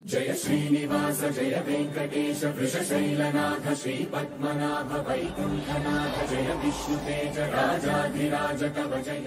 జయ శ్రీనివాస జయ వెంకటేశ వృషశైలనాథ శ్రీ పద్మనాభ వైకుంఠనాథ జయ విష్ణుతేజ రాజాధిరాజ కవ జయ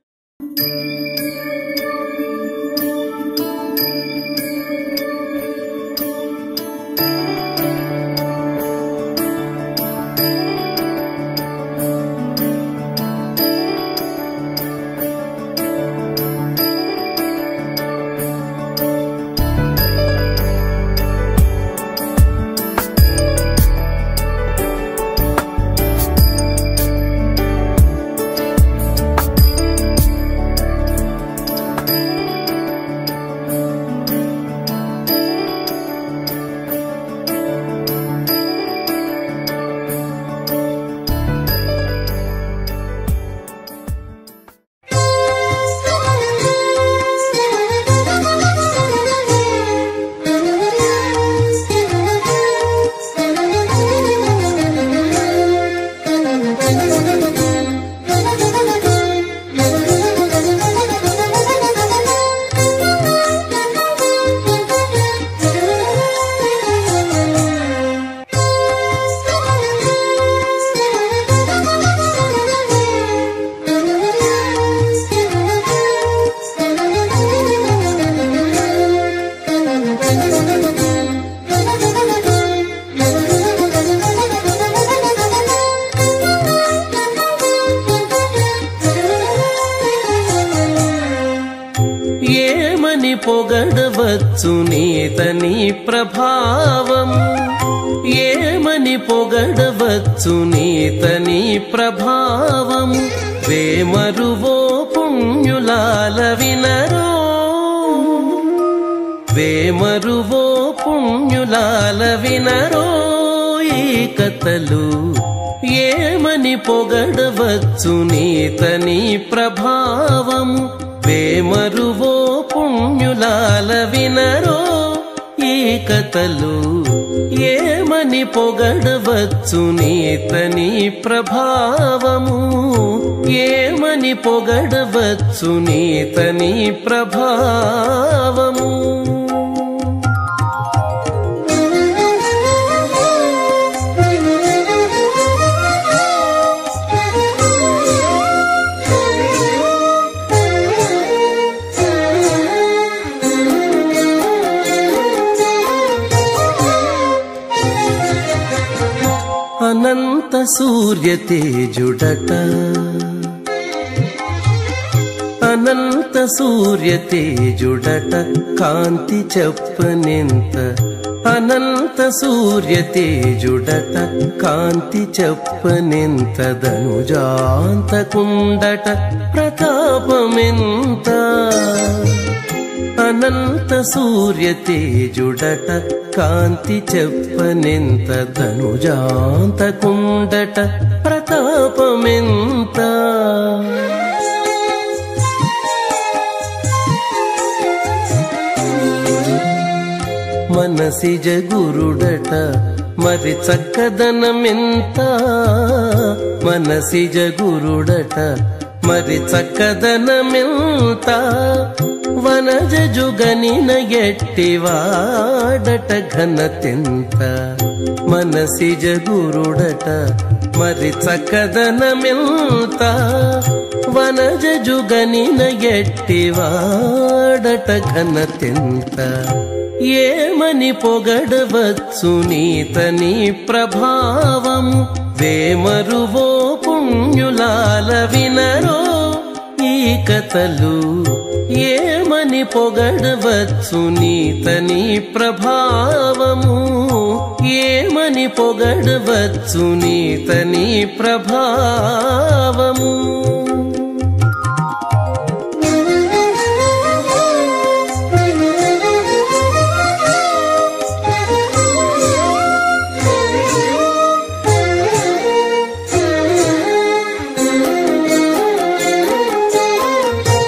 ఏమని పొగడవచ్చు నీతని ప్రభావము ఏమని పొగడవచ్చు నీతని ప్రభావము వేమరువో పుణ్యులాల వినరో వేమరువో పుణ్యులాల వినరో ఈ కథలు ఏమని పొగడవచ్చు నీతని ప్రభావము వేమరువో పుణ్యులాల వినరో ఈ కథలు ఏమని పొగడవచ్చు నీతని ప్రభావము ఏమని పొగడవచ్చు నీతని ప్రభావము అనంత సూర్య తేజుడట అనంత సూర్య తేజుడట కాంతి చెప్పనింత అనంత సూర్య తేజుడట కాంతి చెప్పనింత ధనుజాంత కుండట ప్రతాపమెంత అనంత సూర్య తేజుడట కాంతి చెప్పనెంత ధనుజాంత కుండట ప్రతాపమెంత మనసిజ గురుడట మరి చక్కదనమెంత మనసిజ గురుడట మరి చక్కదనమెంత వనజ జుగనిన ఎట్టివాడట ఘనతెంత మనసిజ గురుడట మరి చక్కదనమెంత వనజ జుగనిన ఎట్టివాడట ఘనతెంత ఏమని పొగడవచ్చు నీతని ప్రభావము వేమరువో పుణ్యులాల వినరో ఈ కథలు ఏమని పొగడవచ్చు నీతని ప్రభావము ఏమని పొగడవచ్చు నీతని ప్రభావము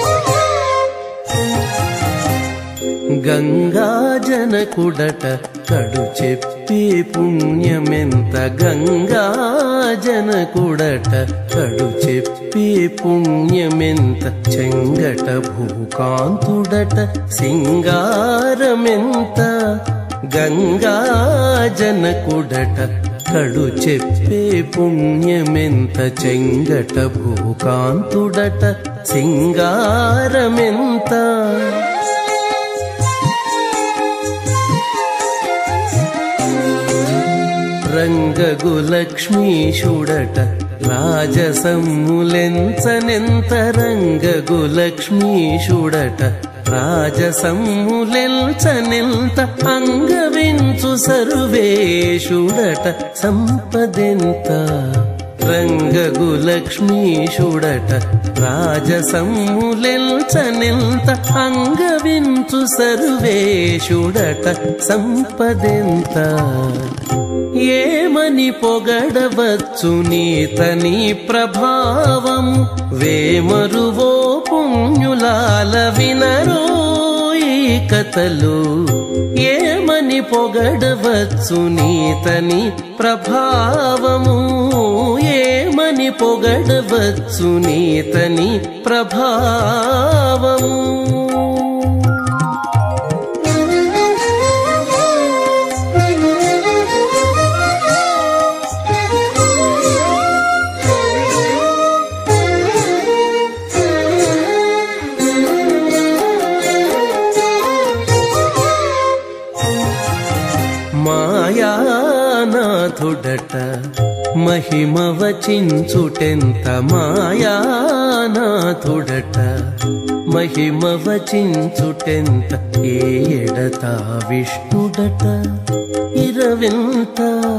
గంగా జనకుడట కడు చెప్పే పుణ్యమెంత గంగా జనకుడట కడు చెప్పే పుణ్యమెంత చెంగట భూకాంతుడట సింగారమెంత గంగా జనకుడట కడు చెప్పే పుణ్యమెంత చెంగట భూకాంతుడట సింగారమెంత రంగగులక్ష్మీషుడట రాజసమ్ములెంచనెంత రంగగులక్ష్మీషుడట రాజసమ్ములెంచనెంత అంగవించు సర్వేషుడట సంపదెంత రంగగులక్ష్మీషుడట రాజసమ్ములెంచనెంత అంగవించు సర్వేషుడట సంపదెంత ఏమని పొగడవచ్చు నీతని ప్రభావం వేమరువో పుణ్యులాల వినరో ఈ కథలు ఏమని పొగడవచ్చు నీతని ప్రభావము ఏమని పొగడవచ్చు నీతని ప్రభావము మాయానాథుడట మహిమ వచించుటెంత మాయానాథుడట మహిమ వచించుటెంత ఏ ఎడత విష్ణుడట ఇరవింత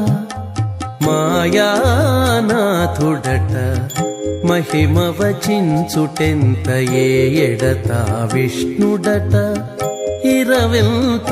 మాయానాథుడట మహిమ వచించుటెంత ఏ ఎడత విష్ణుడట ఇరవింత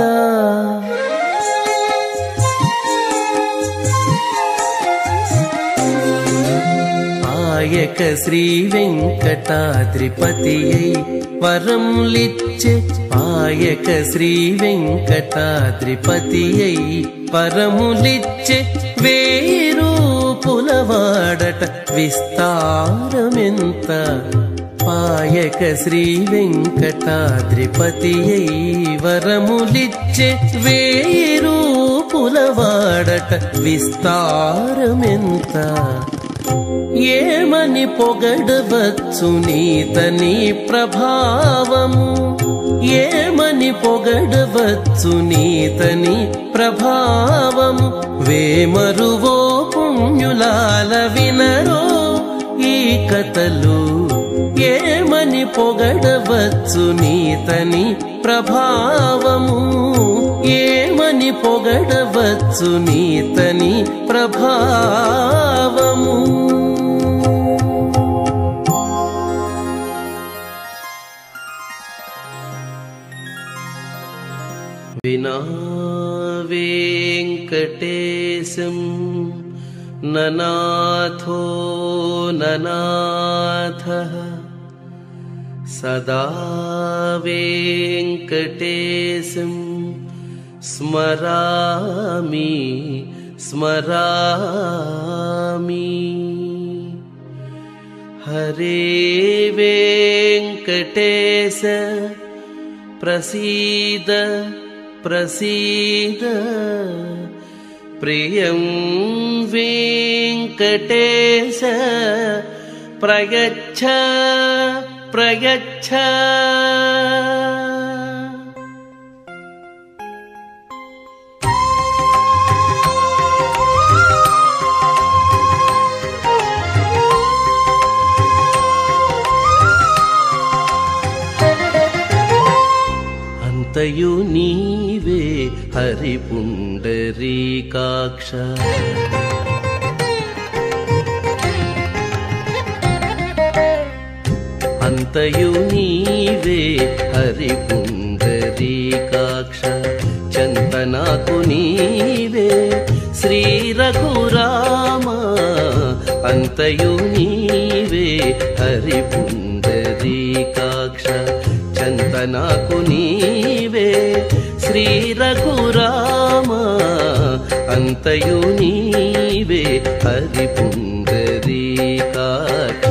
ఆయక శ్రీ వెంకటాద్రిపతి వరములిచ్చే ఆయక శ్రీ వెంకటాద్రిపతి వరములిచ్చే వేరు పులవాడట విస్తారమెంత పాయక శ్రీ వెంకటాద్రిపతి వరములిచ్చే వేరు పులవాడట విస్తారమెంత ఏమని పొగడవచ్చు నీతని ప్రభావము ఏమని పొగడవచ్చు నీతని ప్రభావము వేమరువో పుణ్యులాల వినరో ఈ కథలు ఏమని పొగడవచ్చు నీతని ప్రభావము ఏమని పొగడవచ్చు నీతని ప్రభావము వినా వెంకటేశం ననాథో ననాథ సదా వెంకటేశం స్మరామి స్మరామి హరే వెంకటేశ ప్రసీద ప్రసీద ప్రియం వెంకటేశ ప్రయచ్ఛ ప్రయచ్ఛ అంతయు నీవే హరి పుండరీకాక్ష అంతయు నీవే హరి పుండరీకాక్ష చంతనాకు నీవే శ్రీ రఘురామ అంతయు నీవే హరి పుండరీకాక్ష చంతనాకు నీవే శ్రీ రఘురామ అంతయు నీవే హరి పుండరీకాక్ష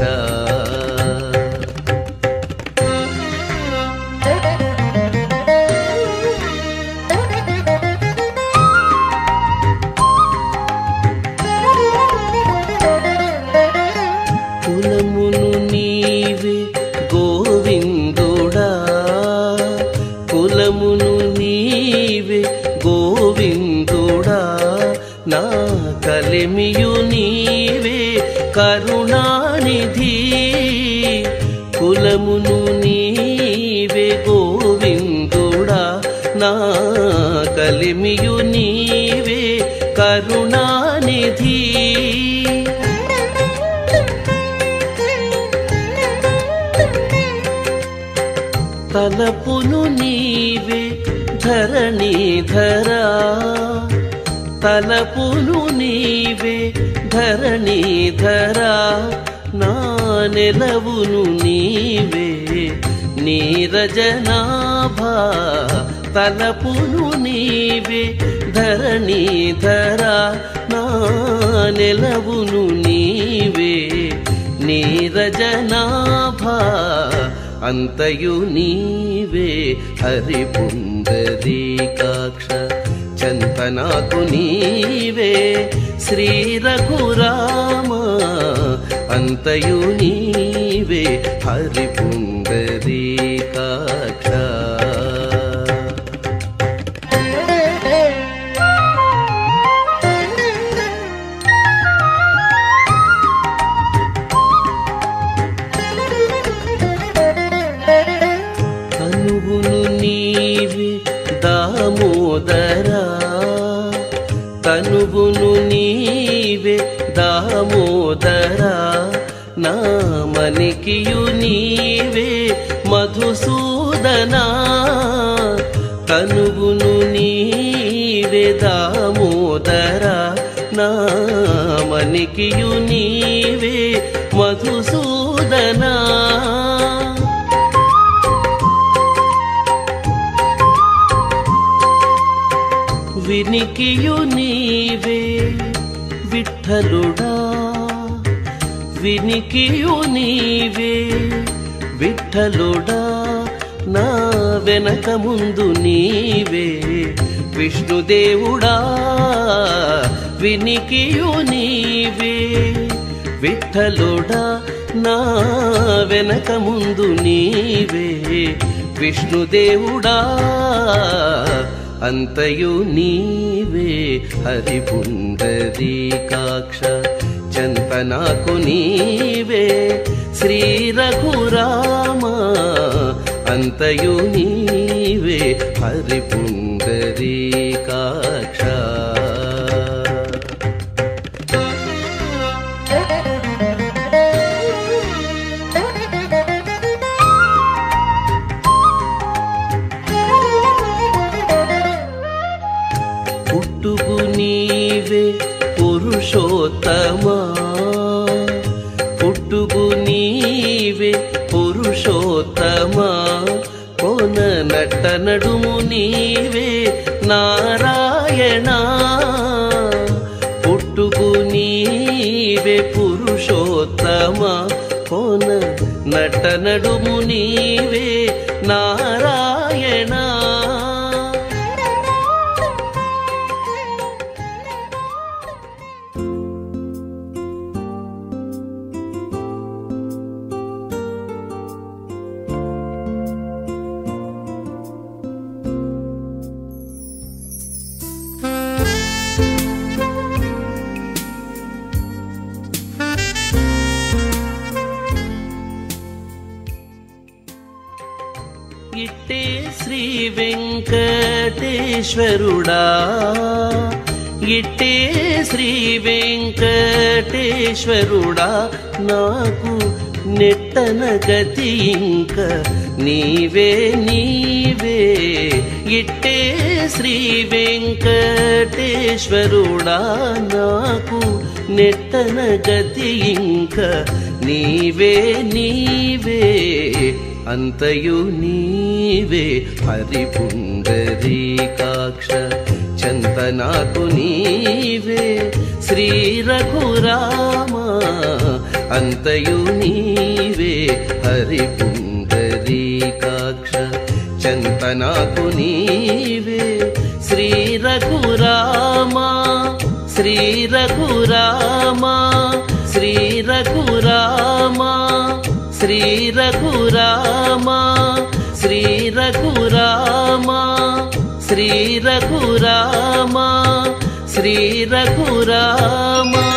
కులమును నీవే గోవిందుడా కులమును నీవే గోవిందుడా నా కలిమియు నీవే కరుణానిధి కులమును నీవే గోవిందుడా నా కలిమియు నీవే కరుణానిధి తలపును నీవే ధరణీధరా తలపును నీవే ధరణీధరా నా నెలవును నీవే నీరజనాభా తలపును నీవే ధరణీధరా నా నెలవును నీవే నీరజనాభా అంతయు నీవే హరి పుండరీకాక్ష చంతనాకు నీవే శ్రీ రఘురామ అంతయు నీవే హరి పుండరీకాక్ష కనువును నీవే దామోదరా కనువును నీవే దామోదరా నా మనికియు నీవే మధుసూదనా కనువును నీవే దామోదరా నా మనికియు నీవే మధుసూదనా వినికియు నీవే విఠలుడా వినికియు నీవే విఠలుడా నా వెనక ముందు నీవే విష్ణుదేవుడా వినికియు నీవే విఠలుడా నా వెనక ముందు నీవే విష్ణుదేవుడా అంతయు నీవే హరి పుండరీకాక్ష చంతనాకు నీవే శ్రీ రఘురామ అంతయు నీవే హరి పుండరీకాక్ష పుట్టుగు నీవే పురుషోత్తమా పుట్టుగు నీవే పురుషోత్తమా కోన నట్ట నడుము నీవే నారాయణ పుట్టుగు నీవే పురుషోత్తమా కోన నట్ట నడుము నీవే నారాయణ ఇట్టే శ్రీ వెంకటేశ్వరుడా ఇట్టే శ్రీ వెంకటేశ్వరుడా నాకు నెట్టన గతి ఇంక నీవే నీవే ఇట్టే శ్రీ వెంకటేశ్వరుడా నాకు నెట్టన గతి ఇంక నీవే నీవే అంతయు నీవే హరి పుండరీకాక్ష చంతన నాకు నీవే శ్రీ రఘురామ అంతయు నీవే హరి పుండరీకాక్ష చంత నాకు నీవే శ్రీ రఘురామ శ్రీ రఘురామ శ్రీ రఘురామ శ్రీ రఘురామ శ్రీ రఘురామ శ్రీ రఘురామ శ్రీ రఘురామ